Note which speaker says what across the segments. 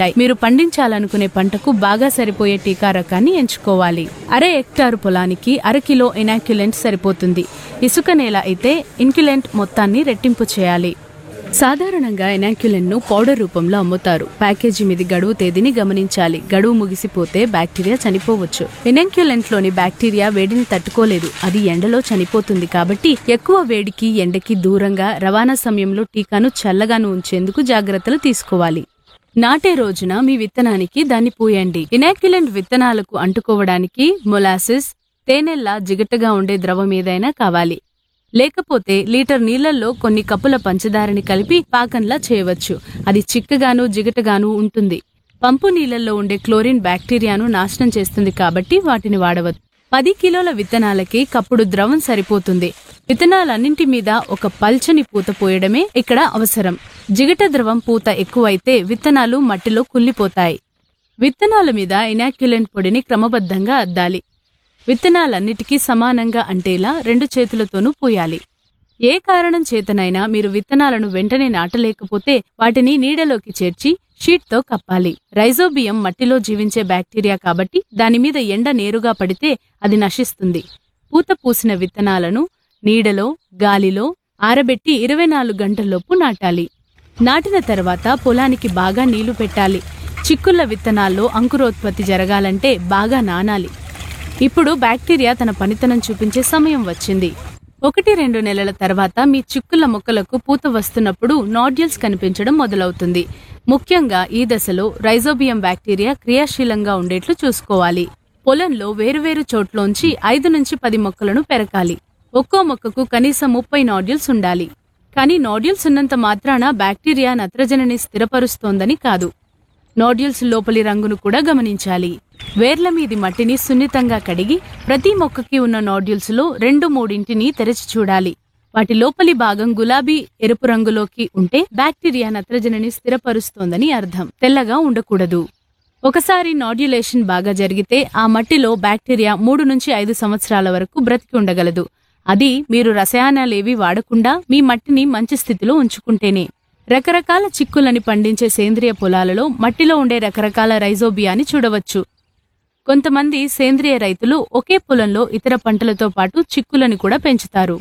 Speaker 1: ఉంటాయి మీరు పండించాలనుకునే పంటకు బాగా సరిపోయే టీకా రకాన్ని ఎంచుకోవాలి అర హెక్టారు పొలానికి అర కిలో ఇనాక్యులెంట్ సరిపోతుంది ఇసుక నేల అయితే ఇన్క్యులెంట్ మొత్తాన్ని రెట్టింపు చేయాలి సాధారణంగా ఎనాక్యులెన్ ను పౌడర్ రూపంలో అమ్ముతారు ప్యాకేజీ మీది గడువు తేదీని గమనించాలి గడువు ముగిసిపోతే బ్యాక్టీరియా చనిపోవచ్చు ఎనాక్యులెంట్ లోని బ్యాక్టీరియా వేడిని తట్టుకోలేదు అది ఎండలో చనిపోతుంది కాబట్టి ఎక్కువ వేడికి ఎండకి దూరంగా రవాణా సమయంలో టీకాను చల్లగాను ఉంచేందుకు జాగ్రత్తలు తీసుకోవాలి నాటే రోజున మీ విత్తనానికి దాన్ని పూయండి ఇనాక్యులెంట్ విత్తనాలకు అంటుకోవడానికి మొలాసిస్ తేనెల్లా జిగటగా ఉండే ద్రవం ఏదైనా కావాలి లేకపోతే లీటర్ నీళ్లలో కొన్ని కప్పుల పంచదారని కలిపి పాకంలా చేయవచ్చు అది చిక్కగాను జిగటగాను ఉంటుంది పంపు నీళ్లలో ఉండే క్లోరిన్ బ్యాక్టీరియాను నాశనం చేస్తుంది కాబట్టి వాటిని వాడవచ్చు పది కిలోల విత్తనాలకి కప్పుడు ద్రవం సరిపోతుంది విత్తనాలన్నింటి మీద ఒక పల్చని పూత పోయడమే ఇక్కడ అవసరం జిగట ద్రవం పూత ఎక్కువైతే విత్తనాలు మట్టిలో కుళ్ళిపోతాయి విత్తనాల మీద ఇనాక్యులెంట్ పొడిని క్రమబద్ధంగా అద్దాలి విత్తనాలన్నిటికీ సమానంగా అంటేలా రెండు చేతులతోనూ పూయాలి ఏ కారణం చేతనైనా మీరు విత్తనాలను వెంటనే నాటలేకపోతే వాటిని నీడలోకి చేర్చి షీట్తో కప్పాలి రైజోబియం మట్టిలో జీవించే బ్యాక్టీరియా కాబట్టి దాని మీద ఎండ నేరుగా పడితే అది నశిస్తుంది పూత పూసిన విత్తనాలను నీడలో గాలిలో ఆరబెట్టి ఇరవై నాలుగు గంటల్లోపు నాటాలి నాటిన తర్వాత పొలానికి బాగా నీళ్లు పెట్టాలి చిక్కుళ్ళ విత్తనాల్లో అంకురోత్పత్తి జరగాలంటే బాగా నానాలి ఇప్పుడు బ్యాక్టీరియా తన పనితనం చూపించే సమయం వచ్చింది ఒకటి రెండు నెలల తర్వాత మీ చిక్కుళ్ళ మొక్కలకు పూత వస్తున్నప్పుడు నాడ్యూల్స్ కనిపించడం మొదలవుతుంది ముఖ్యంగా ఈ దశలో రైజోబియం బ్యాక్టీరియా క్రియాశీలంగా ఉండేట్లు చూసుకోవాలి పొలంలో వేరువేరు చోట్లోంచి ఐదు నుంచి పది మొక్కలను పెరకాలి ఒక్కో మొక్కకు కనీసం ముప్పై నాడ్యూల్స్ ఉండాలి కానీ నాడ్యూల్స్ ఉన్నంత మాత్రాన బ్యాక్టీరియా నత్రజనిని స్థిరపరుస్తోందని కాదు నోడ్యూల్స్ లోపలి రంగును కూడా గమనించాలి వేర్ల మీది మట్టిని సున్నితంగా కడిగి ప్రతి మొక్కకి ఉన్న నోడ్యూల్స్ లో రెండు మూడింటిని తెరచి చూడాలి వాటి లోపలి భాగం గులాబీ ఎరుపు రంగులోకి ఉంటే బ్యాక్టీరియా నత్రజనిని స్థిరపరుస్తోందని అర్థం తెల్లగా ఉండకూడదు ఒకసారి నాడ్యులేషన్ బాగా జరిగితే ఆ మట్టిలో బ్యాక్టీరియా మూడు నుంచి ఐదు సంవత్సరాల వరకు బ్రతికి ఉండగలదు అది మీరు రసాయనాలేవి వాడకుండా మీ మట్టిని మంచి స్థితిలో ఉంచుకుంటేనే రకరకాల చిక్కులని పండించే సేంద్రియ పొలాలలో మట్టిలో ఉండే రకరకాల రైజోబియాని చూడవచ్చు కొంతమంది సేంద్రియ రైతులు ఒకే పొలంలో ఇతర పంటలతో పాటు చిక్కులని కూడా పెంచుతారు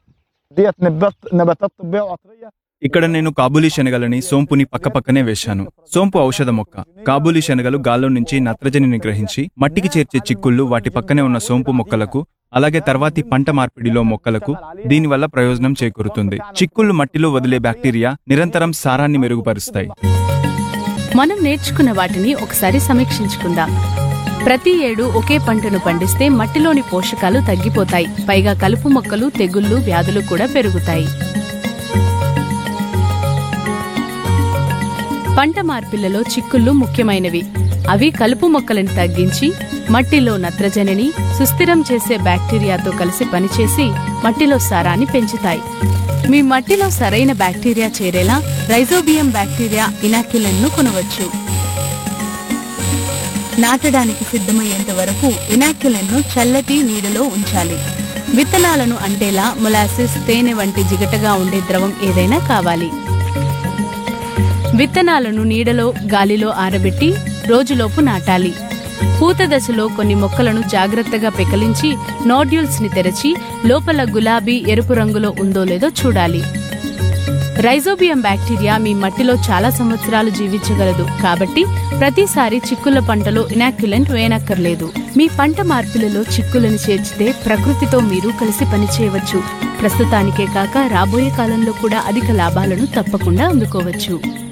Speaker 2: ديت نبات نباتات طبيه وعطريه
Speaker 3: ఇక్కడ నేను కాబూలీ శనగలని సోంపుని పక్కపక్కనే వేశాను సోంపు ఔషధ మొక్క కాబూలీ శనగలు గాల్లో నుంచి నత్రజనిని గ్రహించి మట్టికి చేర్చే చిక్కుళ్ళు వాటి పక్కనే ఉన్న సోంపు మొక్కలకు అలాగే తర్వాతి పంట మార్పిడిలో మొక్కలకు దీనివల్ల ప్రయోజనం చేకూరుతుంది చిక్కుళ్ళు మట్టిలో వదిలే బ్యాక్టీరియా నిరంతరం సారాన్ని మెరుగుపరుస్తాయి
Speaker 1: మనం నేర్చుకున్న వాటిని ఒకసారి సమీక్షించుకుందాం ప్రతి ఏడు ఒకే పంటను పండిస్తే మట్టిలోని పోషకాలు తగ్గిపోతాయి పైగా కలుపు మొక్కలు తెగుళ్ళు వ్యాధులు కూడా పెరుగుతాయి పంట మార్పిళ్లలో చిక్కుళ్ళు ముఖ్యమైనవి అవి కలుపు మొక్కలను తగ్గించి మట్టిలో నత్రజనిని సుస్థిరం చేసే బ్యాక్టీరియాతో కలిసి పనిచేసి మట్టిలో సారాన్ని పెంచుతాయి మీ మట్టిలో సరైన బ్యాక్టీరియా చేరేలా రైజోబియం బ్యాక్టీరియా ఇనాక్యులెన్ ను కొనవచ్చు నాటడానికి సిద్ధమయ్యేంత వరకు ఇనాక్యులెన్ ను చల్లటి నీడలో ఉంచాలి విత్తనాలను అంటేలా మొలాసిస్ తేనె వంటి జిగటగా ఉండే ద్రవం ఏదైనా కావాలి విత్తనాలను నీడలో గాలిలో ఆరబెట్టి రోజులోపు నాటాలి పూత దశలో కొన్ని మొక్కలను జాగ్రత్తగా పెకలించి నోడ్యూల్స్ ని తెరచి లోపల గులాబీ ఎరుపు రంగులో ఉందో లేదో చూడాలి రైజోబియం బ్యాక్టీరియా మీ మట్టిలో చాలా సంవత్సరాలు జీవించగలదు కాబట్టి ప్రతిసారి చిక్కుల పంటలో ఇనాక్యులెంట్ వేయనక్కర్లేదు మీ పంట మార్పులలో చిక్కులను చేర్చితే ప్రకృతితో మీరు కలిసి పనిచేయవచ్చు ప్రస్తుతానికే కాక రాబోయే కాలంలో కూడా అధిక లాభాలను తప్పకుండా అందుకోవచ్చు